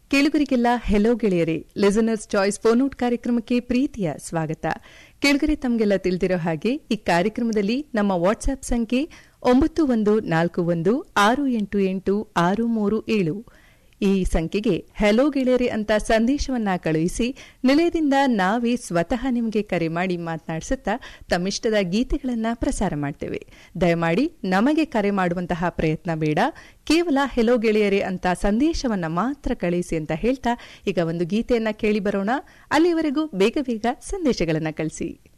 ಕೇಳುಗರಿಗೆಲ್ಲ ಹೆಲೋ ಗೆಳೆಯರೇ listeners choice ಫೋನೌಟ್ ಕಾರ್ಯಕ್ರಮಕ್ಕೆ ಪ್ರೀತಿಯ ಸ್ವಾಗತ ಕೇಳುಗರೆ ತಮಗೆಲ್ಲ ತಿಳಿದಿರೋ ಹಾಗೆ ಈ ಕಾರ್ಯಕ್ರಮದಲ್ಲಿ ನಮ್ಮ ವಾಟ್ಸ್ಆಪ್ ಸಂಖ್ಯೆ ಒಂಬತ್ತು ಒಂದು ನಾಲ್ಕು ಒಂದು ಆರು ಎಂಟು ಎಂಟು ಆರು ಮೂರು ಏಳು ಈ ಸಂಖ್ಯೆಗೆ ಹೆಲೋ ಗೆಳೆಯರೆ ಅಂತ ಸಂದೇಶವನ್ನ ಕಳುಹಿಸಿ ನಿಲಯದಿಂದ ನಾವೇ ಸ್ವತಃ ನಿಮಗೆ ಕರೆ ಮಾಡಿ ಮಾತನಾಡಿಸುತ್ತಾ ತಮ್ಮಿಷ್ಟದ ಗೀತೆಗಳನ್ನ ಪ್ರಸಾರ ಮಾಡ್ತೇವೆ ದಯಮಾಡಿ ನಮಗೆ ಕರೆ ಮಾಡುವಂತಹ ಪ್ರಯತ್ನ ಬೇಡ ಕೇವಲ ಹೆಲೋ ಗೆಳೆಯರೆ ಅಂತ ಸಂದೇಶವನ್ನ ಮಾತ್ರ ಕಳುಹಿಸಿ ಅಂತ ಹೇಳ್ತಾ ಈಗ ಒಂದು ಗೀತೆಯನ್ನ ಕೇಳಿ ಬರೋಣ ಅಲ್ಲಿವರೆಗೂ ಬೇಗ ಬೇಗ ಸಂದೇಶಗಳನ್ನ ಕಳಿಸಿ